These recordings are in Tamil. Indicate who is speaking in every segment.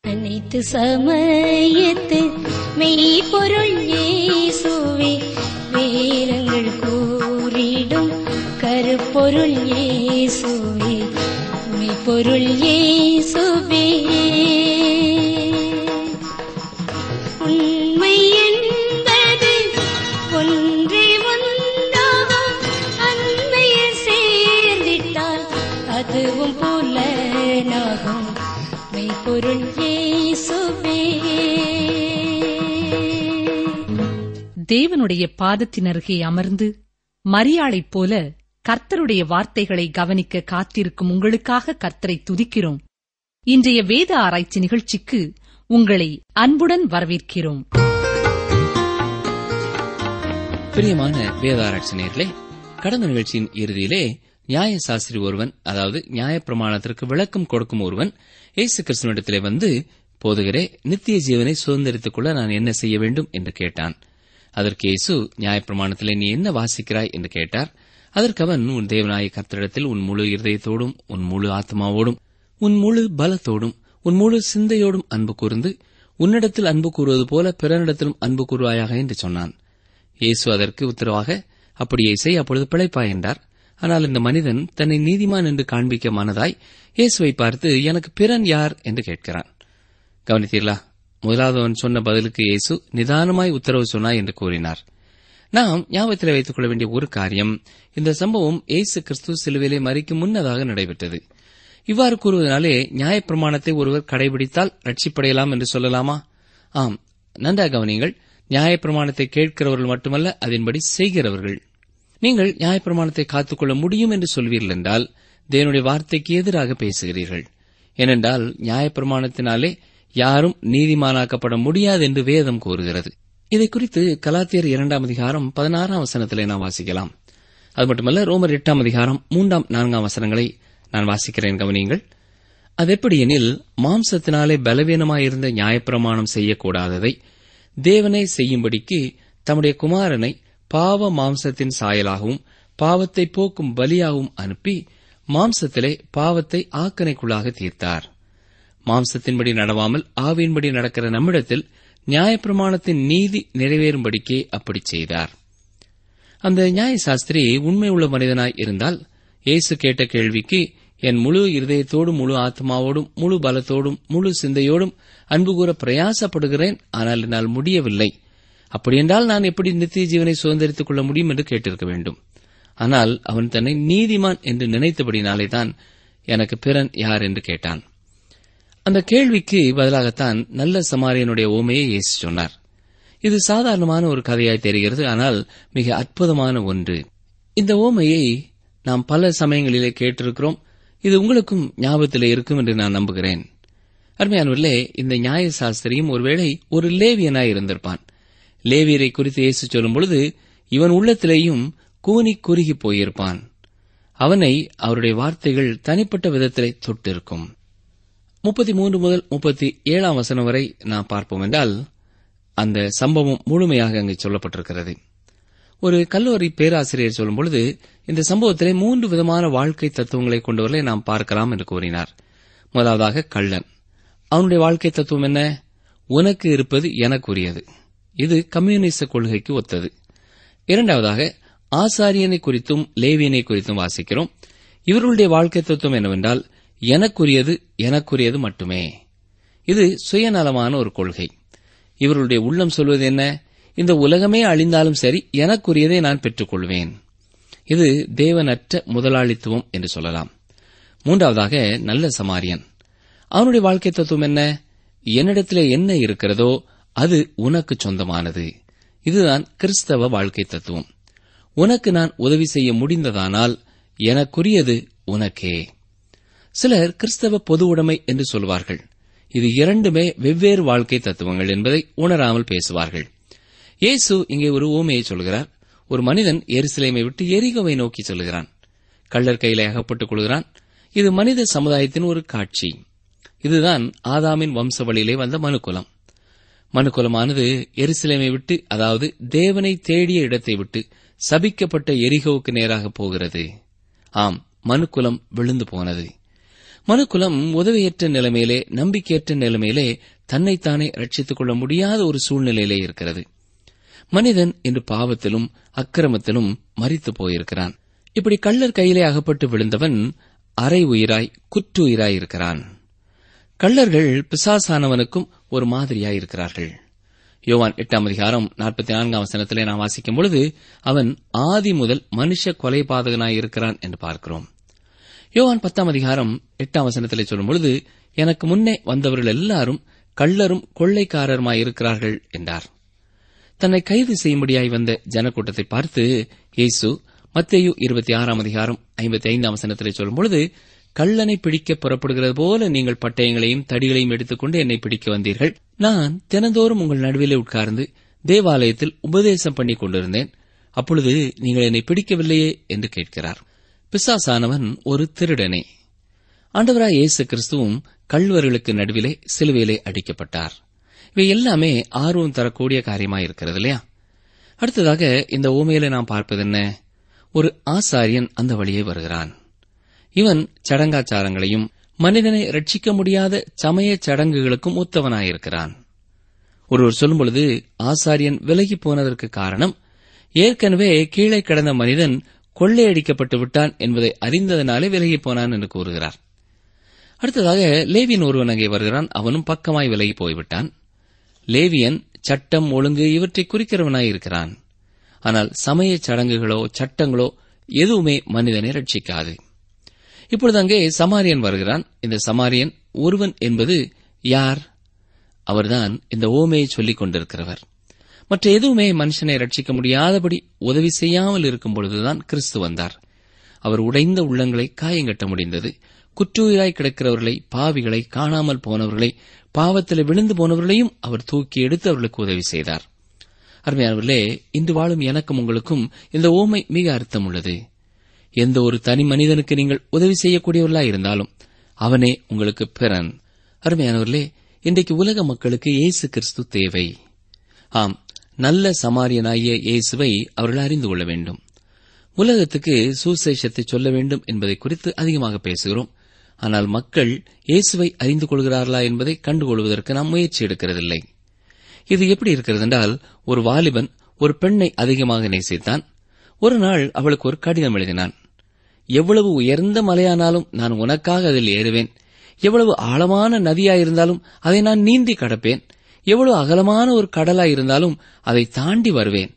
Speaker 1: அனைத்து சமயத்து மெய்ப்பொருள் இயேசுவே வேதங்கள் கூறிடும் கருப்பொருள் இயேசுவே மெய்ப்பொருள் இயேசுவே உண்மை என்பது ஒன்றே ஒன்றாகும் அண்மையில் சேர்ந்திட்டால் அதுவும் புலனாகும் மெய்ப்பொருள் இயேசுவே
Speaker 2: தேவனுடைய பாதத்தின் அருகே அமர்ந்து மரியாளைப் போல கர்த்தருடைய வார்த்தைகளை கவனிக்க காத்திருக்கும் உங்களுக்காக கர்த்தரை துதிக்கிறோம் இன்றைய வேத ஆராய்ச்சி நிகழ்ச்சிக்கு உங்களை அன்புடன் வரவேற்கிறோம்
Speaker 3: பிரியமான வேதாராய்ச்சி நேர்களே கடந்த நிகழ்ச்சியின் இறுதியிலே நியாய சாஸ்திரி ஒருவன் அதாவது நியாய பிரமாணத்திற்கு விளக்கம் கொடுக்கும் ஒருவன் இயேசு கிறிஸ்துவனிடத்திலே வந்து போதுகிறே நித்திய ஜீவனை சுதந்திரித்துக் கொள்ள நான் என்ன செய்ய வேண்டும் என்று கேட்டான் அதற்கு இயேசு நியாயப்பிரமாணத்திலே நீ என்ன வாசிக்கிறாய் என்று கேட்டார் அதற்கு அவன் உன் தேவனாய கர்த்தரிடத்தில் உன் முழு இருதயத்தோடும் உன் முழு ஆத்மாவோடும் உன் முழு பலத்தோடும் உன் முழு சிந்தையோடும் அன்பு கூர்ந்து உன்னிடத்தில் அன்பு கூறுவது போல பிறனிடத்திலும் அன்பு கூறுவாயாக என்று சொன்னான் இயேசு அதற்கு உத்தரவாக அப்படியே செய் அப்பொழுது பிழைப்பாய் என்றார் ஆனால் இந்த மனிதன் தன்னை நீதிமான் என்று காண்பிக்க மனதாய் இயேசுவை பார்த்து எனக்கு பிறன் யார் என்று கேட்கிறான் கவனித்தீர்களா முதலாவதவன் சொன்ன பதிலுக்கு இயேசு நிதானமாய் உத்தரவு சொன்னாய் என்று கூறினார் நாம் ஞாபகத்தில் வைத்துக் கொள்ள வேண்டிய ஒரு காரியம் இந்த சம்பவம் இயேசு கிறிஸ்து சிலுவிலே மறிக்கும் முன்னதாக நடைபெற்றது இவ்வாறு கூறுவதனாலே நியாயப்பிரமாணத்தை ஒருவர் கடைபிடித்தால் ரட்சிப்படையலாம் என்று சொல்லலாமா ஆம் நன்றாக கவனியுங்கள் நியாயப்பிரமாணத்தை கேட்கிறவர்கள் மட்டுமல்ல அதன்படி செய்கிறவர்கள் நீங்கள் நியாயப்பிரமாணத்தை காத்துக்கொள்ள முடியும் என்று சொல்வீர்கள் என்றால் தேவனுடைய வார்த்தைக்கு எதிராக பேசுகிறீர்கள் ஏனென்றால் நியாயப்பிரமாணத்தினாலே யாரும் நீதிமானாக்கப்பட முடியாது என்று வேதம் கூறுகிறது இதை குறித்து கலாத்தியர் இரண்டாம் அதிகாரம் பதினாறாம் வசனத்திலே நாம் வாசிக்கலாம் அது மட்டுமல்ல ரோமர் எட்டாம் அதிகாரம் மூன்றாம் நான்காம் வசனங்களை நான் வாசிக்கிறேன் கவனியுங்கள் அது எப்படி எனில் மாம்சத்தினாலே பலவீனமாயிருந்த நியாயப்பிரமாணம் செய்யக்கூடாததை தேவனை செய்யும்படிக்கு தம்முடைய குமாரனை பாவ மாம்சத்தின் சாயலாகவும் பாவத்தை போக்கும் பலியாகவும் அனுப்பி மாம்சத்திலே பாவத்தை ஆக்கனைக்குள்ளாக தீர்த்தார் மாம்சத்தின்படி நடவாமல் ஆவியின்படி நடக்கிற நம்மிடத்தில் நியாயப்பிரமாணத்தின் நீதி நிறைவேறும்படிக்கே அப்படி செய்தார் அந்த நியாய சாஸ்திரி உண்மை உள்ள மனிதனாய் இருந்தால் இயேசு கேட்ட கேள்விக்கு என் முழு இருதயத்தோடும் முழு ஆத்மாவோடும் முழு பலத்தோடும் முழு சிந்தையோடும் அன்பு கூற பிரயாசப்படுகிறேன் ஆனால் என்னால் முடியவில்லை அப்படியென்றால் நான் எப்படி நித்திய ஜீவனை சுதந்திரித்துக் கொள்ள முடியும் என்று கேட்டிருக்க வேண்டும் ஆனால் அவன் தன்னை நீதிமான் என்று நினைத்தபடினாலே தான் எனக்கு பிறன் யார் என்று கேட்டான் அந்த கேள்விக்கு பதிலாகத்தான் நல்ல சமாரியனுடைய ஓமையை இயேசு சொன்னார் இது சாதாரணமான ஒரு கதையாய் தெரிகிறது ஆனால் மிக அற்புதமான ஒன்று இந்த ஓமையை நாம் பல சமயங்களிலே கேட்டிருக்கிறோம் இது உங்களுக்கும் ஞாபகத்திலே இருக்கும் என்று நான் நம்புகிறேன் அருமையானவர்களே இந்த நியாய சாஸ்திரியும் ஒருவேளை ஒரு லேவியனாய் இருந்திருப்பான் லேவியரை குறித்து இயேசு சொல்லும் பொழுது இவன் உள்ளத்திலேயும் கூனி குறுகி போயிருப்பான் அவனை அவருடைய வார்த்தைகள் தனிப்பட்ட விதத்திலே தொட்டிருக்கும் முப்பத்தி மூன்று முதல் முப்பத்தி ஏழாம் வசனம் வரை நாம் பார்ப்போம் என்றால் அந்த சம்பவம் முழுமையாக அங்கே சொல்லப்பட்டிருக்கிறது ஒரு கல்லூரி பேராசிரியர் சொல்லும் பொழுது இந்த சம்பவத்திலே மூன்று விதமான வாழ்க்கை தத்துவங்களை கொண்டவர்களை நாம் பார்க்கலாம் என்று கூறினார் முதலாவதாக கள்ளன் அவனுடைய வாழ்க்கை தத்துவம் என்ன உனக்கு இருப்பது எனக்குரியது இது கம்யூனிச கொள்கைக்கு ஒத்தது இரண்டாவதாக ஆசாரியனை குறித்தும் லேவியனை குறித்தும் வாசிக்கிறோம் இவர்களுடைய வாழ்க்கை தத்துவம் என்னவென்றால் எனக்குரியது எனக்குரியது மட்டுமே இது சுயநலமான ஒரு கொள்கை இவர்களுடைய உள்ளம் சொல்வது என்ன இந்த உலகமே அழிந்தாலும் சரி எனக்குரியதை நான் பெற்றுக்கொள்வேன் இது தேவனற்ற முதலாளித்துவம் என்று சொல்லலாம் மூன்றாவதாக நல்ல சமாரியன் அவனுடைய வாழ்க்கை தத்துவம் என்ன என்னிடத்திலே என்ன இருக்கிறதோ அது உனக்கு சொந்தமானது இதுதான் கிறிஸ்தவ வாழ்க்கை தத்துவம் உனக்கு நான் உதவி செய்ய முடிந்ததானால் எனக்குரியது உனக்கே சிலர் கிறிஸ்தவ பொது உடைமை என்று சொல்வார்கள் இது இரண்டுமே வெவ்வேறு வாழ்க்கை தத்துவங்கள் என்பதை உணராமல் பேசுவார்கள் இயேசு இங்கே ஒரு ஊமையை சொல்கிறார் ஒரு மனிதன் எருசலேமை விட்டு எரிகோவை நோக்கி செல்கிறான் கள்ளர் கையில அகப்பட்டுக் கொள்கிறான் இது மனித சமுதாயத்தின் ஒரு காட்சி இதுதான் ஆதாமின் வம்சவழியிலே வந்த மனுக்குலம் மனுக்குலமானது எருசலேமை விட்டு அதாவது தேவனை தேடிய இடத்தை விட்டு சபிக்கப்பட்ட எரிகோவுக்கு நேராக போகிறது ஆம் மனுக்குலம் விழுந்து போனது மனுக்குலம் உதவியற்ற நிலைமையிலே நம்பிக்கையற்ற நிலைமையிலே தன்னைத்தானே ரட்சித்துக் கொள்ள முடியாத ஒரு சூழ்நிலையிலே இருக்கிறது மனிதன் இன்று பாவத்திலும் அக்கிரமத்திலும் மறித்து போயிருக்கிறான் இப்படி கள்ளர் கையிலே அகப்பட்டு விழுந்தவன் அரை உயிராய் குற்று உயிராய் இருக்கிறான் கள்ளர்கள் பிசாசானவனுக்கும் ஒரு மாதிரியாய் இருக்கிறார்கள் யோவான் எட்டாம் அதிகாரம் நாற்பத்தி நான்காம் வசனத்திலே நாம் வாசிக்கும் பொழுது அவன் ஆதி முதல் மனுஷ கொலைபாதகனாய் இருக்கிறான் என்று பார்க்கிறோம் யோவான் பத்தாம் அதிகாரம் எட்டாம் வசனத்திலே சொல்லும் பொழுது எனக்கு முன்னே வந்தவர்கள் எல்லாரும் கள்ளரும் கொள்ளைக்காரருமாய் இருக்கிறார்கள் என்றார் தன்னை கைது செய்யும்படியாய் வந்த ஜனக்கூட்டத்தை பார்த்து இயேசு மத்தேயு இருபத்தி ஆறாம் அதிகாரம் ஐம்பத்தி ஐந்தாம் வசனத்திலே சொல்லும் பொழுது கள்ளனை பிடிக்க புறப்படுகிறது போல நீங்கள் பட்டயங்களையும் தடிகளையும் எடுத்துக்கொண்டு என்னை பிடிக்க வந்தீர்கள் நான் தினந்தோறும் உங்கள் நடுவிலே உட்கார்ந்து தேவாலயத்தில் உபதேசம் பண்ணி கொண்டிருந்தேன் அப்பொழுது நீங்கள் என்னை பிடிக்கவில்லையே என்று கேட்கிறார் பிசாசானவன் ஒரு திருடனே ஆண்டவராய் இயேசு கிறிஸ்துவும் கள்வர்களுக்கு நடுவிலே சிலுவையிலே அடிக்கப்பட்டார் இவை எல்லாமே ஆர்வம் தரக்கூடிய காரியமாய் இருக்கிறது இல்லையா அடுத்ததாக இந்த ஊமையில நாம் பார்ப்பது என்ன ஒரு ஆசாரியன் அந்த வழியே வருகிறான் இவன் சடங்காச்சாரங்களையும் மனிதனை ரட்சிக்க முடியாத சமய சடங்குகளுக்கும் ஒத்தவனாயிருக்கிறான் ஒருவர் சொல்லும் பொழுது ஆசாரியன் விலகி போனதற்கு காரணம் ஏற்கனவே கீழே கிடந்த மனிதன் கொள்ளையடிக்கப்பட்டு விட்டான் என்பதை அறிந்ததனாலே விலகி போனான் என்று கூறுகிறார் அடுத்ததாக லேவியன் ஒருவன் அங்கே வருகிறான் அவனும் பக்கமாய் விலகி போய்விட்டான் லேவியன் சட்டம் ஒழுங்கு இவற்றை குறிக்கிறவனாய் இருக்கிறான் ஆனால் சமய சடங்குகளோ சட்டங்களோ எதுவுமே மனிதனை ரட்சிக்காது இப்பொழுது அங்கே சமாரியன் வருகிறான் இந்த சமாரியன் ஒருவன் என்பது யார் அவர்தான் இந்த ஓமையை சொல்லிக் கொண்டிருக்கிறவர் மற்ற எதுவுமே மனுஷனை ரட்சிக்க முடியாதபடி உதவி செய்யாமல் இருக்கும் பொழுதுதான் கிறிஸ்து வந்தார் அவர் உடைந்த உள்ளங்களை காயங்கட்ட முடிந்தது குற்றுயிராய் கிடக்கிறவர்களை பாவிகளை காணாமல் போனவர்களை பாவத்தில் விழுந்து போனவர்களையும் அவர் தூக்கி எடுத்து அவர்களுக்கு உதவி செய்தார் அருமையானவர்களே இன்று வாழும் எனக்கும் உங்களுக்கும் இந்த ஓமை மிக அர்த்தம் உள்ளது எந்த ஒரு தனி மனிதனுக்கு நீங்கள் உதவி செய்யக்கூடியவர்களாய் இருந்தாலும் அவனே உங்களுக்கு பிறன் அருமையானவர்களே இன்றைக்கு உலக மக்களுக்கு இயேசு கிறிஸ்து தேவை ஆம் நல்ல சமாரியனாகிய இயேசுவை அவர்கள் அறிந்து கொள்ள வேண்டும் உலகத்துக்கு சுசேஷத்தை சொல்ல வேண்டும் என்பதை குறித்து அதிகமாக பேசுகிறோம் ஆனால் மக்கள் இயேசுவை அறிந்து கொள்கிறார்களா என்பதை கண்டுகொள்வதற்கு நாம் முயற்சி எடுக்கிறதில்லை இது எப்படி இருக்கிறது என்றால் ஒரு வாலிபன் ஒரு பெண்ணை அதிகமாக நேசித்தான் ஒரு நாள் அவளுக்கு ஒரு கடிதம் எழுதினான் எவ்வளவு உயர்ந்த மலையானாலும் நான் உனக்காக அதில் ஏறுவேன் எவ்வளவு ஆழமான நதியாயிருந்தாலும் அதை நான் நீந்தி கடப்பேன் எவ்வளவு அகலமான ஒரு கடலாயிருந்தாலும் அதை தாண்டி வருவேன்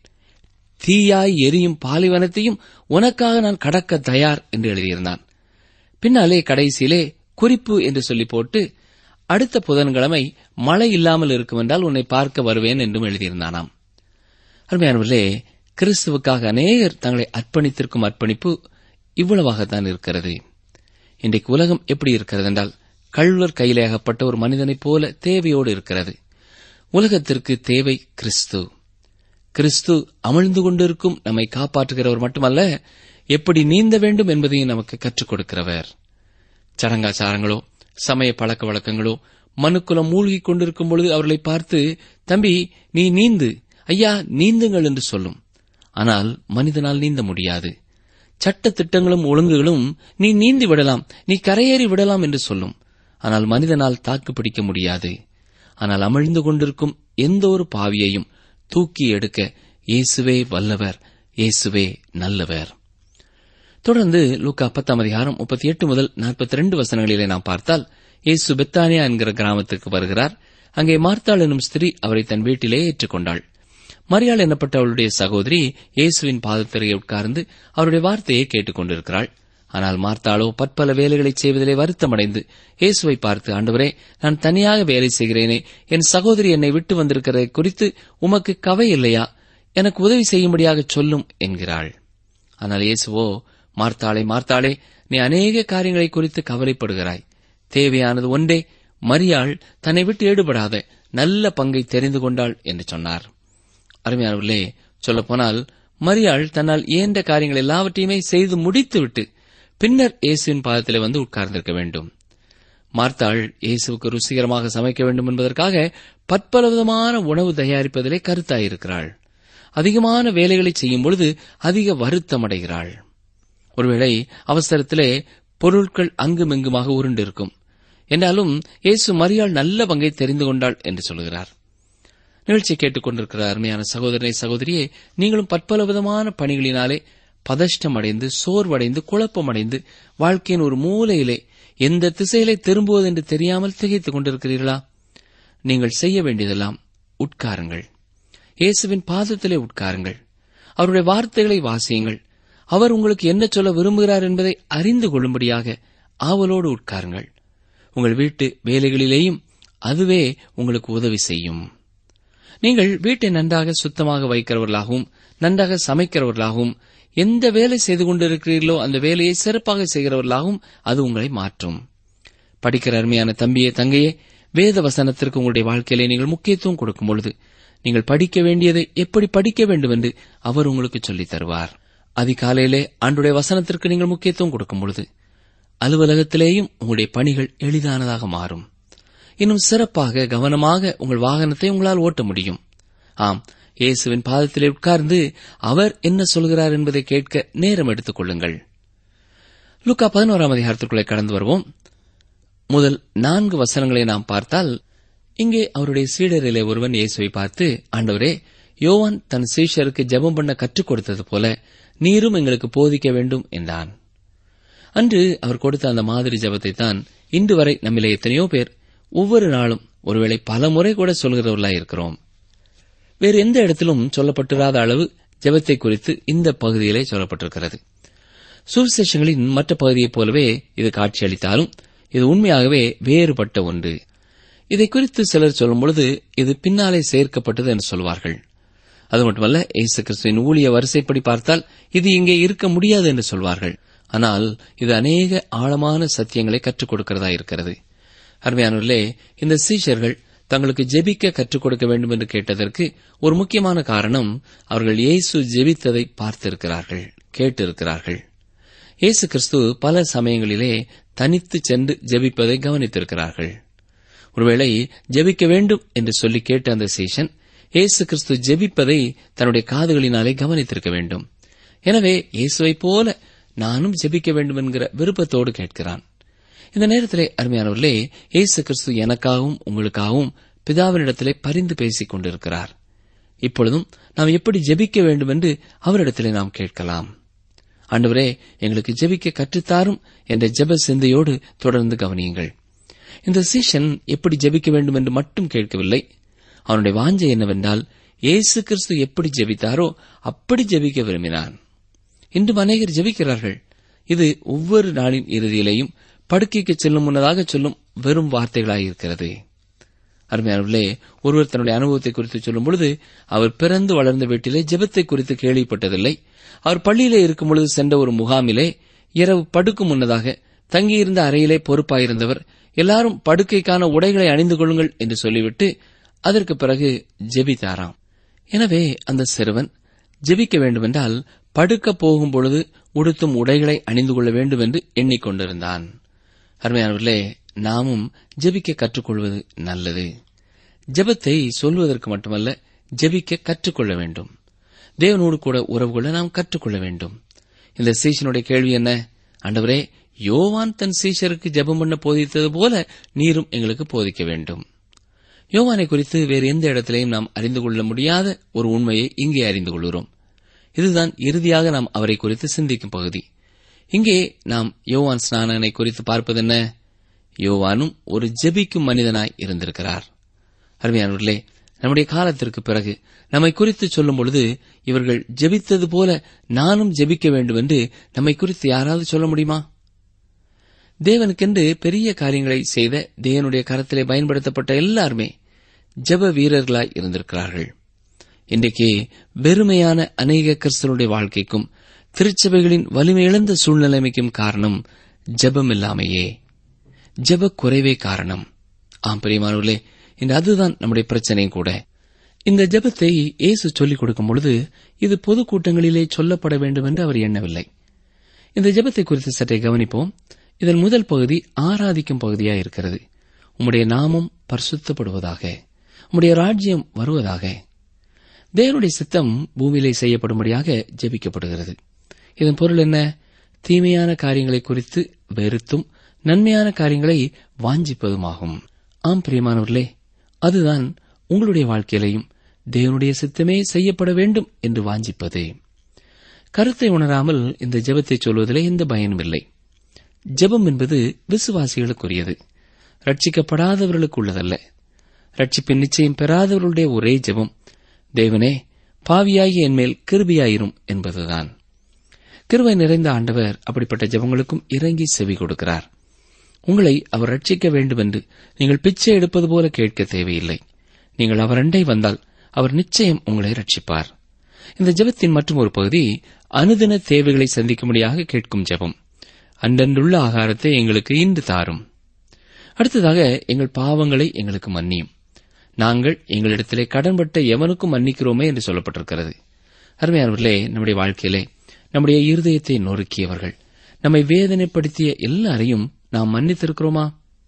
Speaker 3: தீயாய் எரியும் பாலைவனத்தையும் உனக்காக நான் கடக்க தயார் என்று எழுதியிருந்தான் பின்னாலே கடைசியிலே குறிப்பு என்று சொல்லி போட்டு அடுத்த புதன்கிழமை மழை இல்லாமல் இருக்கும் என்றால் உன்னை பார்க்க வருவேன் என்றும் எழுதியிருந்தானாம் அருமையானவர்களே கிறிஸ்துவுக்காக அநேகர் தங்களை அர்ப்பணித்திருக்கும் அர்ப்பணிப்பு இவ்வளவாகத்தான் இருக்கிறது இன்றைக்கு உலகம் எப்படி இருக்கிறது என்றால் கள்வர் கையிலே அகப்பட்ட ஒரு மனிதனைப் போல தேவையோடு இருக்கிறது உலகத்திற்கு தேவை கிறிஸ்து கிறிஸ்து அமிழ்ந்து கொண்டிருக்கும் நம்மை காப்பாற்றுகிறவர் மட்டுமல்ல எப்படி நீந்த வேண்டும் என்பதையும் நமக்கு கற்றுக் கொடுக்கிறவர் சடங்காச்சாரங்களோ சமய பழக்க வழக்கங்களோ மனுக்குலம் மூழ்கிக் கொண்டிருக்கும் பொழுது அவர்களை பார்த்து தம்பி நீ நீந்து ஐயா நீந்துங்கள் என்று சொல்லும் ஆனால் மனிதனால் நீந்த முடியாது சட்ட திட்டங்களும் ஒழுங்குகளும் நீ நீந்தி விடலாம் நீ கரையேறி விடலாம் என்று சொல்லும் ஆனால் மனிதனால் தாக்கு பிடிக்க முடியாது ஆனால் அமிழ்ந்து கொண்டிருக்கும் எந்த ஒரு பாவியையும் தூக்கி எடுக்க இயேசுவே வல்லவர் இயேசுவே நல்லவர் தொடர்ந்து லூக்கா பத்தாம் அதிகாரம் முப்பத்தி எட்டு முதல் நாற்பத்தி ரெண்டு வசனங்களிலே நாம் பார்த்தால் இயேசு பெத்தானியா என்கிற கிராமத்திற்கு வருகிறார் அங்கே மார்த்தாள் எனும் ஸ்திரீ அவரை தன் வீட்டிலே ஏற்றுக்கொண்டாள் மரியாள் எனப்பட்ட அவளுடைய சகோதரி இயேசுவின் பாதத்திரையை உட்கார்ந்து அவருடைய வார்த்தையை கேட்டுக் கொண்டிருக்கிறாள் ஆனால் மார்த்தாளோ பற்பல வேலைகளை செய்வதிலே வருத்தமடைந்து இயேசுவை பார்த்து ஆண்டவரே நான் தனியாக வேலை செய்கிறேனே என் சகோதரி என்னை விட்டு வந்திருக்கிறதை குறித்து உமக்கு கவை இல்லையா எனக்கு உதவி செய்யும்படியாக சொல்லும் என்கிறாள் ஆனால் இயேசுவோ மார்த்தாளே மார்த்தாளே நீ அநேக காரியங்களை குறித்து கவலைப்படுகிறாய் தேவையானது ஒன்றே மரியாள் தன்னை விட்டு ஈடுபடாத நல்ல பங்கை தெரிந்து கொண்டாள் என்று சொன்னார் அருமையானவர்களே சொல்லப்போனால் மரியாள் தன்னால் இயன்ற காரியங்கள் எல்லாவற்றையுமே செய்து முடித்துவிட்டு பின்னர் இயேசுவின் பாதத்திலே வந்து உட்கார்ந்திருக்க வேண்டும் மார்த்தாள் இயேசுவுக்கு ருசிகரமாக சமைக்க வேண்டும் என்பதற்காக பற்பல விதமான உணவு தயாரிப்பதிலே கருத்தாயிருக்கிறாள் அதிகமான வேலைகளை செய்யும் பொழுது அதிக வருத்தமடைகிறாள் ஒருவேளை அவசரத்திலே பொருட்கள் அங்குமிங்குமாக உருண்டிருக்கும் என்றாலும் இயேசு மரியாள் நல்ல பங்கை தெரிந்து கொண்டாள் என்று சொல்கிறார் நிகழ்ச்சி கேட்டுக்கொண்டிருக்கிற அருமையான சகோதரனை சகோதரியே நீங்களும் பற்பல விதமான பணிகளினாலே பதஷ்டமடைந்து சோர்வடைந்து குழப்பமடைந்து வாழ்க்கையின் ஒரு மூலையிலே எந்த திசையிலே திரும்புவது என்று தெரியாமல் திகைத்துக் கொண்டிருக்கிறீர்களா நீங்கள் செய்ய வேண்டியதெல்லாம் உட்காருங்கள் இயேசுவின் பாதத்திலே உட்காருங்கள் அவருடைய வார்த்தைகளை வாசியுங்கள் அவர் உங்களுக்கு என்ன சொல்ல விரும்புகிறார் என்பதை அறிந்து கொள்ளும்படியாக ஆவலோடு உட்காருங்கள் உங்கள் வீட்டு வேலைகளிலேயும் அதுவே உங்களுக்கு உதவி செய்யும் நீங்கள் வீட்டை நன்றாக சுத்தமாக வைக்கிறவர்களாகவும் நன்றாக சமைக்கிறவர்களாகவும் எந்த வேலை செய்து கொண்டிருக்கிறீர்களோ அந்த வேலையை சிறப்பாக செய்கிறவர்களாகவும் அது உங்களை மாற்றும் படிக்கிற அருமையான தம்பியே தங்கையே வேத வசனத்திற்கு உங்களுடைய வாழ்க்கையிலே நீங்கள் முக்கியத்துவம் கொடுக்கும் பொழுது நீங்கள் படிக்க வேண்டியதை எப்படி படிக்க வேண்டும் என்று அவர் உங்களுக்கு சொல்லித் தருவார் அதிகாலையிலே ஆண்டுடைய வசனத்திற்கு நீங்கள் முக்கியத்துவம் கொடுக்கும் பொழுது அலுவலகத்திலேயும் உங்களுடைய பணிகள் எளிதானதாக மாறும் இன்னும் சிறப்பாக கவனமாக உங்கள் வாகனத்தை உங்களால் ஓட்ட முடியும் ஆம் இயேசுவின் பாதத்திலே உட்கார்ந்து அவர் என்ன சொல்கிறார் என்பதை கேட்க நேரம் எடுத்துக் கொள்ளுங்கள் லுக்கா பதினோராம் அதிகாரத்திற்குள்ளே கடந்து வருவோம் முதல் நான்கு வசனங்களை நாம் பார்த்தால் இங்கே அவருடைய சீடரிலே ஒருவன் இயேசுவை பார்த்து ஆண்டவரே யோவான் தன் சீஷருக்கு ஜெபம் பண்ண கற்றுக் கொடுத்தது போல நீரும் எங்களுக்கு போதிக்க வேண்டும் என்றான் அன்று அவர் கொடுத்த அந்த மாதிரி ஜெபத்தை தான் இன்று வரை நம்மிலே எத்தனையோ பேர் ஒவ்வொரு நாளும் ஒருவேளை பல முறை கூட சொல்கிறவர்களாய் இருக்கிறோம் வேறு எந்த இடத்திலும் சொல்லப்பட்டிராத அளவு ஜெபத்தை குறித்து இந்த பகுதியிலே சொல்லப்பட்டிருக்கிறது சுவிசேஷங்களின் மற்ற பகுதியைப் போலவே இது காட்சியளித்தாலும் இது உண்மையாகவே வேறுபட்ட ஒன்று இதை குறித்து சிலர் சொல்லும் பொழுது இது பின்னாலே சேர்க்கப்பட்டது என்று சொல்வார்கள் அது மட்டுமல்ல இயேசு கிறிஸ்துவின் ஊழிய வரிசைப்படி பார்த்தால் இது இங்கே இருக்க முடியாது என்று சொல்வார்கள் ஆனால் இது அநேக ஆழமான சத்தியங்களை கற்றுக் கொடுக்கிறதா இருக்கிறது அருமையானவர்களே இந்த சீஷர்கள் தங்களுக்கு ஜெபிக்க கற்றுக் கொடுக்க வேண்டும் என்று கேட்டதற்கு ஒரு முக்கியமான காரணம் அவர்கள் இயேசு ஜெபித்ததை பார்த்திருக்கிறார்கள் கேட்டிருக்கிறார்கள் இயேசு கிறிஸ்து பல சமயங்களிலே தனித்து சென்று ஜெபிப்பதை கவனித்திருக்கிறார்கள் ஒருவேளை ஜெபிக்க வேண்டும் என்று சொல்லி கேட்ட அந்த சீஷன் இயேசு கிறிஸ்து ஜெபிப்பதை தன்னுடைய காதுகளினாலே கவனித்திருக்க வேண்டும் எனவே இயேசுவைப் போல நானும் ஜெபிக்க வேண்டும் என்கிற விருப்பத்தோடு கேட்கிறான் இந்த நேரத்திலே அருமையானவர்களே இயேசு கிறிஸ்து எனக்காகவும் உங்களுக்காகவும் பிதாவினிடத்திலே பரிந்து பேசிக் கொண்டிருக்கிறார் இப்பொழுதும் நாம் எப்படி ஜெபிக்க வேண்டும் என்று அவரிடத்திலே நாம் கேட்கலாம் ஆண்டவரே எங்களுக்கு ஜெபிக்க கற்றுத்தாரும் என்ற ஜெப சிந்தையோடு தொடர்ந்து கவனியுங்கள் இந்த சீஷன் எப்படி ஜெபிக்க வேண்டும் என்று மட்டும் கேட்கவில்லை அவனுடைய வாஞ்சை என்னவென்றால் இயேசு கிறிஸ்து எப்படி ஜெபித்தாரோ அப்படி ஜெபிக்க விரும்பினான் இன்றும் அநேகர் ஜெபிக்கிறார்கள் இது ஒவ்வொரு நாளின் இறுதியிலேயும் படுக்கைக்கு செல்லும் முன்னதாக சொல்லும் வெறும் வார்த்தைகளாயிருக்கிறது அருமையானவர்களே ஒருவர் தன்னுடைய அனுபவத்தை குறித்து சொல்லும் பொழுது அவர் பிறந்து வளர்ந்த வீட்டிலே ஜெபத்தை குறித்து கேள்விப்பட்டதில்லை அவர் பள்ளியிலே இருக்கும் பொழுது சென்ற ஒரு முகாமிலே இரவு படுக்கும் முன்னதாக தங்கியிருந்த அறையிலே பொறுப்பாயிருந்தவர் எல்லாரும் படுக்கைக்கான உடைகளை அணிந்து கொள்ளுங்கள் என்று சொல்லிவிட்டு அதற்கு பிறகு ஜெபித்தாராம் எனவே அந்த சிறுவன் ஜெபிக்க வேண்டுமென்றால் படுக்க போகும் பொழுது உடுத்தும் உடைகளை அணிந்து கொள்ள வேண்டும் என்று எண்ணிக்கொண்டிருந்தான் அருமையானவர்களே நாமும் ஜெபிக்க கற்றுக்கொள்வது நல்லது ஜெபத்தை சொல்வதற்கு மட்டுமல்ல ஜெபிக்க கற்றுக்கொள்ள வேண்டும் தேவனோடு கூட உறவு கொள்ள நாம் கற்றுக்கொள்ள வேண்டும் இந்த சீஷனுடைய கேள்வி என்ன ஆண்டவரே யோவான் தன் சீஷருக்கு ஜெபம் பண்ண போதித்தது போல நீரும் எங்களுக்கு போதிக்க வேண்டும் யோவானை குறித்து வேறு எந்த இடத்திலையும் நாம் அறிந்து கொள்ள முடியாத ஒரு உண்மையை இங்கே அறிந்து கொள்கிறோம் இதுதான் இறுதியாக நாம் அவரை குறித்து சிந்திக்கும் பகுதி இங்கே நாம் யோவான் ஸ்நானனை குறித்து பார்ப்பதென்ன யோவானும் ஒரு ஜெபிக்கும் மனிதனாய் இருந்திருக்கிறார் அருமையானவர்களே நம்முடைய காலத்திற்கு பிறகு நம்மை குறித்து சொல்லும் பொழுது இவர்கள் ஜெபித்தது போல நானும் ஜெபிக்க வேண்டும் என்று நம்மை குறித்து யாராவது சொல்ல முடியுமா தேவனுக்கென்று பெரிய காரியங்களை செய்த தேவனுடைய கரத்திலே பயன்படுத்தப்பட்ட எல்லாருமே ஜெப வீரர்களாய் இருந்திருக்கிறார்கள் இன்றைக்கு வெறுமையான அநேக கிறிஸ்தவனுடைய வாழ்க்கைக்கும் திருச்சபைகளின் வலிமை இழந்த சூழ்நிலைமைக்கும் காரணம் ஜெபம் இல்லாமையே ஜெப குறைவே காரணம் ஆம் பிரியமானவர்களே இன்று அதுதான் நம்முடைய பிரச்சனையும் கூட இந்த ஜெபத்தை இயேசு சொல்லிக் கொடுக்கும் பொழுது இது பொது கூட்டங்களிலே சொல்லப்பட வேண்டும் என்று அவர் எண்ணவில்லை இந்த ஜெபத்தை குறித்து சற்றே கவனிப்போம் இதன் முதல் பகுதி ஆராதிக்கும் பகுதியாக இருக்கிறது உம்முடைய நாமம் பரிசுத்தப்படுவதாக உம்முடைய ராஜ்யம் வருவதாக தேவனுடைய சித்தம் பூமியிலே செய்யப்படும்படியாக ஜெபிக்கப்படுகிறது இதன் பொருள் என்ன தீமையான காரியங்களை குறித்து வெறுத்தும் நன்மையான காரியங்களை வாஞ்சிப்பதுமாகும் ஆம் பிரியமானவர்களே அதுதான் உங்களுடைய வாழ்க்கையிலையும் தேவனுடைய சித்தமே செய்யப்பட வேண்டும் என்று வாஞ்சிப்பது கருத்தை உணராமல் இந்த ஜெபத்தை சொல்வதிலே எந்த பயனும் இல்லை ஜெபம் என்பது விசுவாசிகளுக்குரியது ரட்சிக்கப்படாதவர்களுக்கு உள்ளதல்ல ரட்சிப்பின் நிச்சயம் பெறாதவர்களுடைய ஒரே ஜெபம் தேவனே பாவியாகி என்மேல் கிருபியாயிரும் என்பதுதான் கிருபை நிறைந்த ஆண்டவர் அப்படிப்பட்ட ஜெபங்களுக்கும் இறங்கி செவி கொடுக்கிறார் உங்களை அவர் ரட்சிக்க வேண்டும் என்று நீங்கள் பிச்சை எடுப்பது போல கேட்க தேவையில்லை நீங்கள் அவர் அண்டை வந்தால் அவர் நிச்சயம் உங்களை ரட்சிப்பார் இந்த ஜெபத்தின் மற்றும் ஒரு பகுதி அனுதின தேவைகளை சந்திக்கும்படியாக கேட்கும் ஜெபம் அன்றன்றுள்ள ஆகாரத்தை எங்களுக்கு இன்று தாரும் அடுத்ததாக எங்கள் பாவங்களை எங்களுக்கு மன்னியும் நாங்கள் எங்களிடத்திலே கடன்பட்ட எவனுக்கும் மன்னிக்கிறோமே என்று சொல்லப்பட்டிருக்கிறது அருமையானவர்களே நம்முடைய வாழ்க்கையிலே நம்முடைய இருதயத்தை நொறுக்கியவர்கள் நம்மை வேதனைப்படுத்திய எல்லாரையும் நாம் மன்னித்திருக்கிறோமா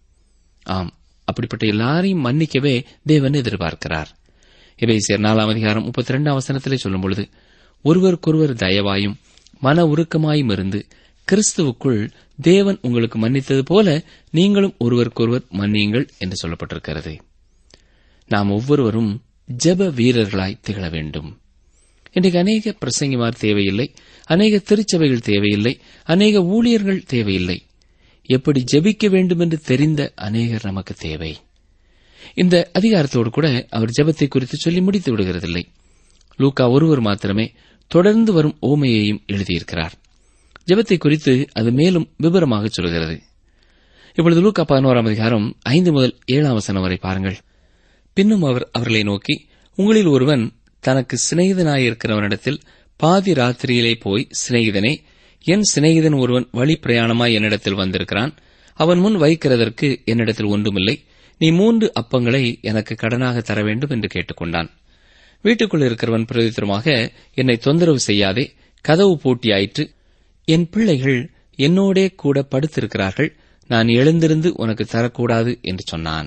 Speaker 3: ஆம் அப்படிப்பட்ட எல்லாரையும் மன்னிக்கவே தேவன் எதிர்பார்க்கிறார் இறைசியர் நாலாம் அதிகாரம் முப்பத்தி இரண்டாம் வசனத்திலே சொல்லும் பொழுது ஒருவருக்கொருவர் தயவாயும் மன உருக்கமாயும் இருந்து கிறிஸ்துவுக்குள் தேவன் உங்களுக்கு மன்னித்தது போல நீங்களும் ஒருவருக்கொருவர் மன்னியுங்கள் என்று சொல்லப்பட்டிருக்கிறது நாம் ஒவ்வொருவரும் ஜெப வீரர்களாய் திகழ வேண்டும் இன்றைக்கு அநேக பிரசங்கிமார் தேவையில்லை அநேக திருச்சபைகள் தேவையில்லை அநேக ஊழியர்கள் தேவையில்லை எப்படி ஜெபிக்க வேண்டும் என்று தெரிந்த அநேகர் நமக்கு தேவை இந்த அதிகாரத்தோடு கூட அவர் ஜெபத்தை குறித்து சொல்லி முடித்து விடுகிறதில்லை லூக்கா ஒருவர் மாத்திரமே தொடர்ந்து வரும் ஓமையையும் எழுதியிருக்கிறார் ஜெபத்தை குறித்து அது மேலும் விவரமாக சொல்கிறது இப்பொழுது லூக்கா பதினோராம் அதிகாரம் ஐந்து முதல் ஏழாம் வசனம் வரை பாருங்கள் பின்னும் அவர் அவர்களை நோக்கி உங்களில் ஒருவன் தனக்கு சிநேகிதனாயிருக்கிறவனிடத்தில் பாதி ராத்திரியிலே போய் சிநேகிதனே என் சிநேகிதன் ஒருவன் வழி பிரயாணமாய் என்னிடத்தில் வந்திருக்கிறான் அவன் முன் வைக்கிறதற்கு என்னிடத்தில் ஒன்றுமில்லை நீ மூன்று அப்பங்களை எனக்கு கடனாக தர வேண்டும் என்று கேட்டுக்கொண்டான் வீட்டுக்குள் இருக்கிறவன் பிரதித்திரமாக என்னை தொந்தரவு செய்யாதே கதவு பூட்டியாயிற்று என் பிள்ளைகள் என்னோடே கூட படுத்திருக்கிறார்கள் நான் எழுந்திருந்து உனக்கு தரக்கூடாது என்று சொன்னான்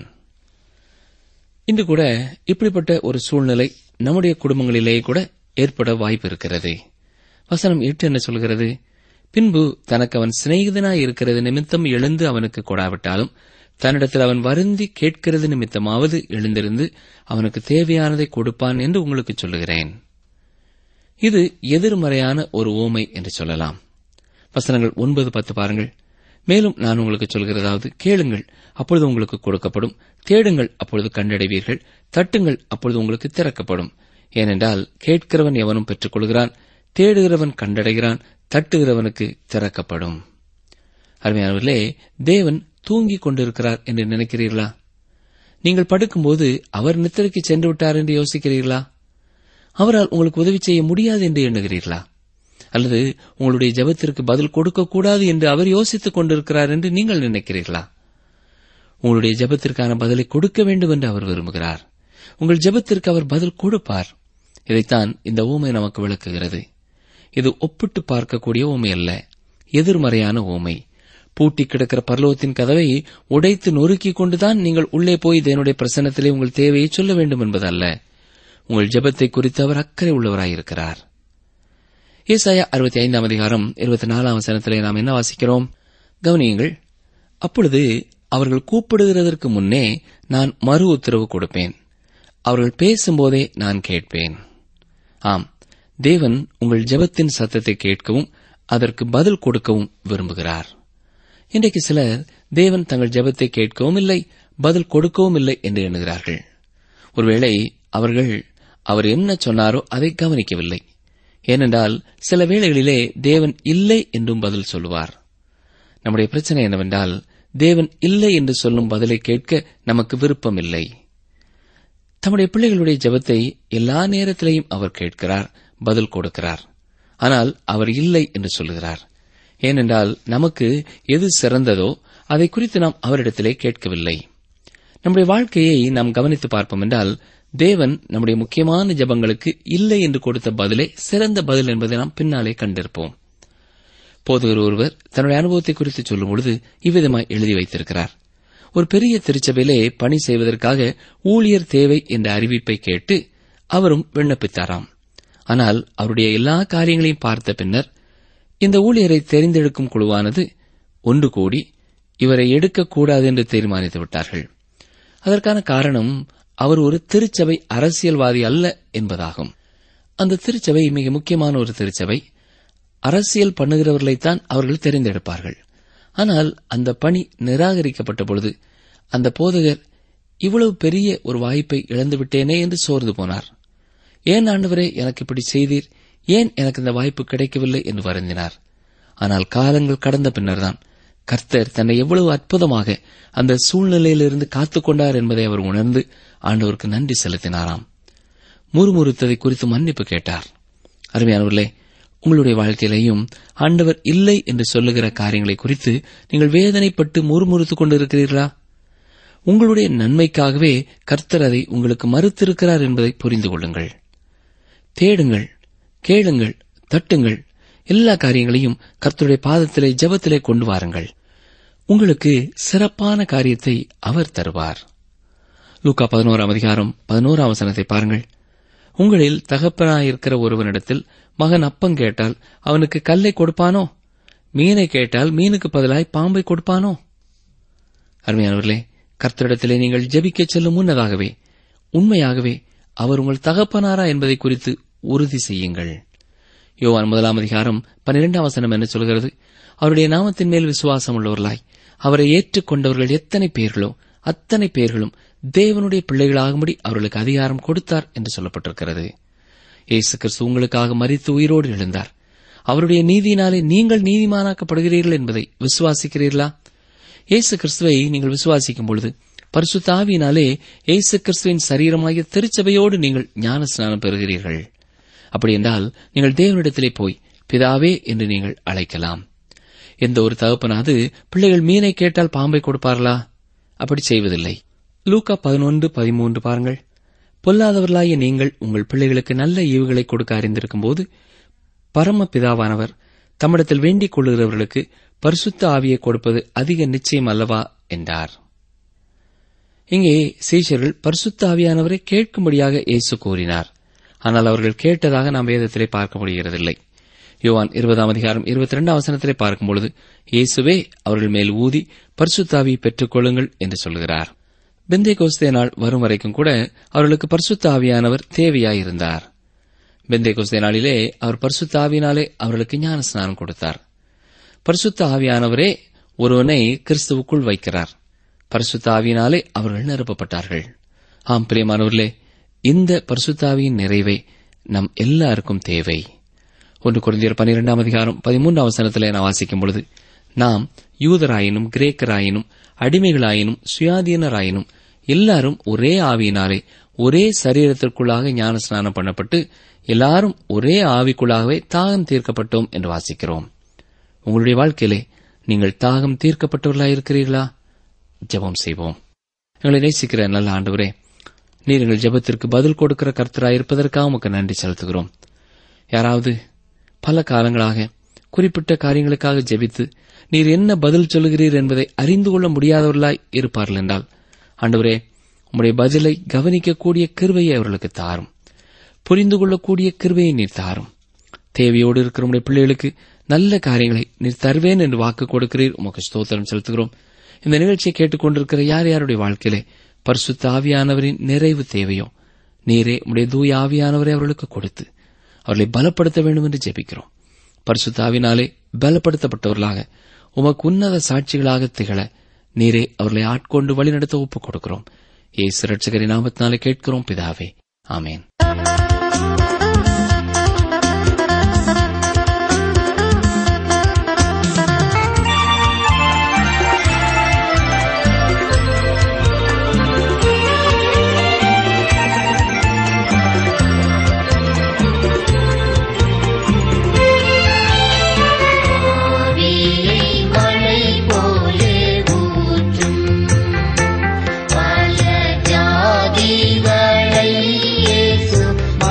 Speaker 3: இன்று கூட இப்படிப்பட்ட ஒரு சூழ்நிலை நம்முடைய குடும்பங்களிலேயே கூட ஏற்பட வாய்ப்பு இருக்கிறது வசனம் எட்டு என்ன சொல்கிறது பின்பு தனக்கு அவன் சிநேகிதனாய் இருக்கிறது நிமித்தம் எழுந்து அவனுக்கு கொடாவிட்டாலும் தன்னிடத்தில் அவன் வருந்தி கேட்கிறது நிமித்தமாவது எழுந்திருந்து அவனுக்கு தேவையானதை கொடுப்பான் என்று உங்களுக்கு சொல்லுகிறேன் இது எதிர்மறையான ஒரு ஓமை என்று சொல்லலாம் வசனங்கள் ஒன்பது பத்து பாருங்கள் மேலும் நான் உங்களுக்கு சொல்கிறதாவது கேளுங்கள் அப்பொழுது உங்களுக்கு கொடுக்கப்படும் தேடுங்கள் அப்பொழுது கண்டடைவீர்கள் தட்டுங்கள் அப்பொழுது உங்களுக்கு திறக்கப்படும் ஏனென்றால் கேட்கிறவன் எவனும் பெற்றுக் கொள்கிறான் தேடுகிறவன் கண்டடைகிறான் தட்டுகிறவனுக்கு திறக்கப்படும் அருமையானவர்களே தேவன் தூங்கிக் கொண்டிருக்கிறார் என்று நினைக்கிறீர்களா நீங்கள் படுக்கும்போது அவர் நித்திரைக்கு சென்று விட்டார் என்று யோசிக்கிறீர்களா அவரால் உங்களுக்கு உதவி செய்ய முடியாது என்று எண்ணுகிறீர்களா அல்லது உங்களுடைய ஜெபத்திற்கு பதில் கொடுக்கக்கூடாது என்று அவர் யோசித்துக் கொண்டிருக்கிறார் என்று நீங்கள் நினைக்கிறீர்களா உங்களுடைய ஜெபத்திற்கான பதிலை கொடுக்க வேண்டும் என்று அவர் விரும்புகிறார் உங்கள் ஜெபத்திற்கு அவர் பதில் கொடுப்பார் இதைத்தான் இந்த ஊமை நமக்கு விளக்குகிறது இது ஒப்பிட்டு பார்க்கக்கூடிய ஊமை அல்ல எதிர்மறையான ஊமை பூட்டி கிடக்கிற பரலோகத்தின் கதவை உடைத்து நொறுக்கிக் கொண்டுதான் நீங்கள் உள்ளே போய் இதனுடைய பிரசன்னத்திலே உங்கள் தேவையை சொல்ல வேண்டும் என்பதல்ல உங்கள் ஜெபத்தை குறித்து அவர் அக்கறை உள்ளவராயிருக்கிறார் ஏசாயா அறுபத்தி ஐந்தாம் அதிகாரம் இருபத்தி நாலாம் வசனத்திலே நாம் என்ன வாசிக்கிறோம் கவனியுங்கள் அப்பொழுது அவர்கள் கூப்பிடுகிறதற்கு முன்னே நான் மறு உத்தரவு கொடுப்பேன் அவர்கள் பேசும்போதே நான் கேட்பேன் ஆம் தேவன் உங்கள் ஜெபத்தின் சத்தத்தை கேட்கவும் அதற்கு பதில் கொடுக்கவும் விரும்புகிறார் இன்றைக்கு சிலர் தேவன் தங்கள் ஜெபத்தை கேட்கவும் இல்லை பதில் கொடுக்கவும் இல்லை என்று எண்ணுகிறார்கள் ஒருவேளை அவர்கள் அவர் என்ன சொன்னாரோ அதை கவனிக்கவில்லை ஏனென்றால் சில வேளைகளிலே தேவன் இல்லை என்றும் பதில் சொல்லுவார் நம்முடைய பிரச்சனை என்னவென்றால் தேவன் இல்லை என்று சொல்லும் பதிலை கேட்க நமக்கு விருப்பமில்லை தம்முடைய பிள்ளைகளுடைய ஜெபத்தை எல்லா நேரத்திலையும் அவர் கேட்கிறார் பதில் கொடுக்கிறார் ஆனால் அவர் இல்லை என்று சொல்லுகிறார் ஏனென்றால் நமக்கு எது சிறந்ததோ அதை குறித்து நாம் அவரிடத்திலே கேட்கவில்லை நம்முடைய வாழ்க்கையை நாம் கவனித்து பார்ப்போம் என்றால் தேவன் நம்முடைய முக்கியமான ஜபங்களுக்கு இல்லை என்று கொடுத்த பதிலே சிறந்த பதில் என்பதை நாம் பின்னாலே கண்டிருப்போம் போதுகிற ஒருவர் தன்னுடைய அனுபவத்தை குறித்து சொல்லும் பொழுது இவ்விதமாய் எழுதி வைத்திருக்கிறார் ஒரு பெரிய திருச்சபையிலே பணி செய்வதற்காக ஊழியர் தேவை என்ற அறிவிப்பை கேட்டு அவரும் விண்ணப்பித்தாராம் ஆனால் அவருடைய எல்லா காரியங்களையும் பார்த்த பின்னர் இந்த ஊழியரை தெரிந்தெடுக்கும் குழுவானது ஒன்று கூடி இவரை எடுக்கக்கூடாது என்று தீர்மானித்து விட்டார்கள் அதற்கான காரணம் அவர் ஒரு திருச்சபை அரசியல்வாதி அல்ல என்பதாகும் அந்த திருச்சபை மிக முக்கியமான ஒரு திருச்சபை அரசியல் பண்ணுகிறவர்களைத்தான் அவர்கள் தெரிந்தெடுப்பார்கள் ஆனால் அந்த பணி நிராகரிக்கப்பட்ட பொழுது அந்த போதகர் இவ்வளவு பெரிய ஒரு வாய்ப்பை இழந்துவிட்டேனே என்று சோர்ந்து போனார் ஏன் ஆண்டவரே எனக்கு இப்படி செய்தீர் ஏன் எனக்கு இந்த வாய்ப்பு கிடைக்கவில்லை என்று வருந்தினார் ஆனால் காலங்கள் கடந்த பின்னர்தான் கர்த்தர் தன்னை எவ்வளவு அற்புதமாக அந்த சூழ்நிலையிலிருந்து காத்துக் கொண்டார் என்பதை அவர் உணர்ந்து ஆண்டவருக்கு நன்றி செலுத்தினாராம் முறுமுறுத்ததை குறித்து மன்னிப்பு கேட்டார் அருமையானவர்களே உங்களுடைய வாழ்க்கையிலேயும் ஆண்டவர் இல்லை என்று சொல்லுகிற காரியங்களை குறித்து நீங்கள் வேதனைப்பட்டு முறுமுறுத்துக் கொண்டிருக்கிறீர்களா உங்களுடைய நன்மைக்காகவே கர்த்தர் அதை உங்களுக்கு மறுத்திருக்கிறார் என்பதை புரிந்து கொள்ளுங்கள் தேடுங்கள் கேளுங்கள் தட்டுங்கள் எல்லா காரியங்களையும் கர்த்தருடைய பாதத்திலே ஜெபத்திலே கொண்டு வாருங்கள் உங்களுக்கு சிறப்பான காரியத்தை அவர் தருவார் லூக்கா பதினோராம் அதிகாரம் பதினோராம் வசனத்தை பாருங்கள் உங்களில் தகப்பனாயிருக்கிற ஒருவனிடத்தில் மகன் அப்பம் கேட்டால் அவனுக்கு கல்லை கொடுப்பானோ மீனை கேட்டால் மீனுக்கு பதிலாய் பாம்பை கொடுப்பானோ அருமையானவர்களே கர்த்தரிடத்திலே நீங்கள் ஜெபிக்கச் செல்லும் முன்னதாகவே உண்மையாகவே அவர் உங்கள் தகப்பனாரா என்பதை குறித்து உறுதி செய்யுங்கள் யோவான் முதலாம் அதிகாரம் பன்னிரெண்டாம் வசனம் என்ன சொல்கிறது அவருடைய நாமத்தின் மேல் விசுவாசம் உள்ளவர்களாய் அவரை ஏற்றுக்கொண்டவர்கள் எத்தனை பேர்களோ அத்தனை பேர்களும் தேவனுடைய பிள்ளைகளாகும்படி அவர்களுக்கு அதிகாரம் கொடுத்தார் என்று சொல்லப்பட்டிருக்கிறது இயேசு கிறிஸ்து உங்களுக்காக மறித்து உயிரோடு எழுந்தார் அவருடைய நீதியினாலே நீங்கள் நீதிமானாக்கப்படுகிறீர்கள் என்பதை விசுவாசிக்கிறீர்களா இயேசு கிறிஸ்துவை நீங்கள் விசுவாசிக்கும் பொழுது பரிசுத்த ஆவியினாலே இயேசு கிறிஸ்துவின் சரீரமாகிய திருச்சபையோடு நீங்கள் ஞான ஸ்நானம் பெறுகிறீர்கள் அப்படி என்றால் நீங்கள் தேவனிடத்திலே போய் பிதாவே என்று நீங்கள் அழைக்கலாம் எந்த ஒரு தகப்பனாவது பிள்ளைகள் மீனை கேட்டால் பாம்பை கொடுப்பார்களா அப்படி செய்வதில்லை லூக்கா பதினொன்று பதிமூன்று பாருங்கள் பொல்லாதவர்களாகிய நீங்கள் உங்கள் பிள்ளைகளுக்கு நல்ல ஈவுகளை கொடுக்க அறிந்திருக்கும் போது பரம பிதாவானவர் தம்மிடத்தில் வேண்டிக் கொள்ளுகிறவர்களுக்கு பரிசுத்த ஆவியை கொடுப்பது அதிக நிச்சயம் அல்லவா என்றார் இங்கே சீஷர்கள் பரிசுத்த ஆவியானவரை கேட்கும்படியாக இயேசு கூறினார் ஆனால் அவர்கள் கேட்டதாக நாம் வேதத்திலே பார்க்க முடிகிறதில்லை யோவான் இருபதாம் அதிகாரம் இருபத்தி இரண்டாம் வசனத்திலே பார்க்கும்பொழுது இயேசுவே அவர்கள் மேல் ஊதி பரிசுத்தாவியை பெற்றுக் கொள்ளுங்கள் என்று சொல்கிறார் பெந்தே கோஸ்தே நாள் வரும் வரைக்கும் கூட அவர்களுக்கு பரிசுத்த ஆவியானவர் தேவையாயிருந்தார் பெந்தே கோஸ்தே நாளிலே அவர் பரிசுத்த ஆவியினாலே அவர்களுக்கு ஞான ஸ்நானம் கொடுத்தார் பரிசுத்த ஆவியானவரே ஒருவனை கிறிஸ்துவுக்குள் வைக்கிறார் பரிசுத்த ஆவியினாலே அவர்கள் நிரப்பப்பட்டார்கள் ஆம் பிரியமானவர்களே இந்த பரிசுத்தாவியின் நிறைவை நம் எல்லாருக்கும் தேவை ஒன்று குறைந்தியர் பனிரெண்டாம் அதிகாரம் பதிமூன்றாம் வசனத்திலே நான் வாசிக்கும் பொழுது நாம் யூதராயினும் கிரேக்கராயினும் அடிமைகளாயினும் சுயாதீனராயினும் எல்லாரும் ஒரே ஆவியினாலே ஒரே சரீரத்திற்குள்ளாக ஞான ஸ்நானம் பண்ணப்பட்டு எல்லாரும் ஒரே ஆவிக்குள்ளாகவே தாகம் தீர்க்கப்பட்டோம் என்று வாசிக்கிறோம் உங்களுடைய வாழ்க்கையிலே நீங்கள் தாகம் தீர்க்கப்பட்டவர்களாயிருக்கிறீர்களா ஜெபம் செய்வோம் எங்களை நேசிக்கிற நல்ல ஆண்டவரே நீர் எங்கள் ஜெபத்திற்கு பதில் கொடுக்கிற கர்த்தராயிருப்பதற்காக உமக்கு நன்றி செலுத்துகிறோம் யாராவது பல காலங்களாக குறிப்பிட்ட காரியங்களுக்காக ஜெபித்து நீர் என்ன பதில் சொல்லுகிறீர் என்பதை அறிந்து கொள்ள முடியாதவர்களாய் இருப்பார்கள் என்றால் ஆண்டவரே உம்முடைய பதிலை கவனிக்கக்கூடிய கிருவையை அவர்களுக்கு தாரும் புரிந்து கொள்ளக்கூடிய கிருவையை நீர் தாரும் தேவையோடு இருக்கிற உடைய பிள்ளைகளுக்கு நல்ல காரியங்களை நீர் தருவேன் என்று வாக்கு கொடுக்கிறீர் உமக்கு ஸ்தோத்திரம் செலுத்துகிறோம் இந்த நிகழ்ச்சியை கேட்டுக்கொண்டிருக்கிற யார் யாருடைய வாழ்க்கையிலே பரிசுத்த ஆவியானவரின் நிறைவு தேவையோ நீரே உடைய தூய ஆவியானவரை அவர்களுக்கு கொடுத்து அவர்களை பலப்படுத்த வேண்டும் என்று ஜெபிக்கிறோம் பரிசுத்த ஆவினாலே பலப்படுத்தப்பட்டவர்களாக உமக்கு உன்னத சாட்சிகளாக திகழ நீரே அவர்களை ஆட்கொண்டு வழிநடத்த ஒப்புக் கொடுக்கிறோம் ஏசு ரட்சகரின் நாமத்தினாலே கேட்கிறோம் பிதாவே ஆமேன்
Speaker 4: ஆவியை மழை போலே ஊற்றும் பல ஜாதிகளை இயேசு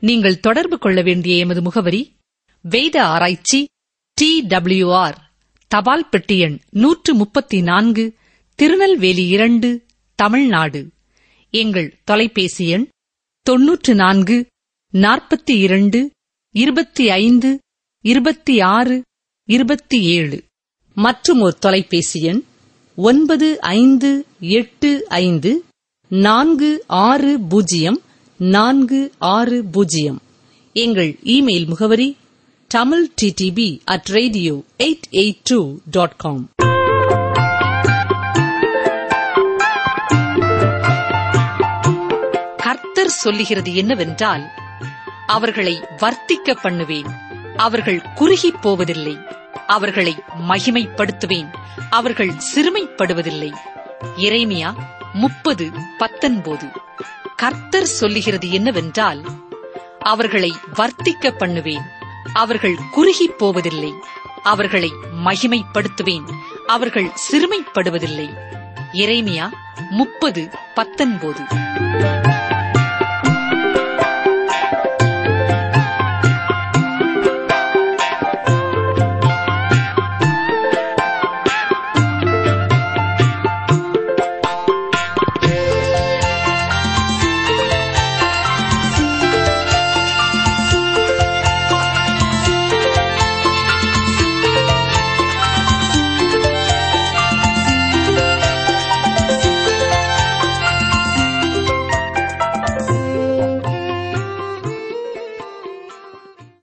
Speaker 2: நீங்கள் தொடர்பு கொள்ள வேண்டிய எமது முகவரி வேத ஆராய்ச்சி டி டபிள்யூஆர் தபால் பெட்டி எண் நூற்று முப்பத்தி நான்கு திருநெல்வேலி இரண்டு தமிழ்நாடு எங்கள் தொலைபேசி எண் தொன்னூற்று நான்கு நாற்பத்தி இரண்டு இருபத்தி ஐந்து இருபத்தி ஆறு இருபத்தி ஏழு மற்றும் ஒரு தொலைபேசி எண் ஒன்பது ஐந்து எட்டு ஐந்து நான்கு ஆறு பூஜ்ஜியம் நான்கு ஆறு பூஜ்ஜியம் எங்கள் இமெயில் முகவரி Tamil DTP at radio eight eight two dot com கர்த்தர் சொல்லுகிறது என்னவென்றால் அவர்களை வர்த்திக்க பண்ணுவேன் அவர்கள் குறுகிப் போவதில்லை அவர்களை மகிமைப்படுத்துவேன் அவர்கள் சிறுமைப்படுவதில்லை இறைமியா முப்பது பத்தொன்பது கர்த்தர் சொல்லுகிறது என்னவென்றால் அவர்களை வர்த்திக்க பண்ணுவேன் அவர்கள் குறுகிப் போவதில்லை அவர்களை மகிமைப்படுத்துவேன் அவர்கள் சிறுமைப்படுவதில்லை இறைமியா முப்பது பத்தொன்பது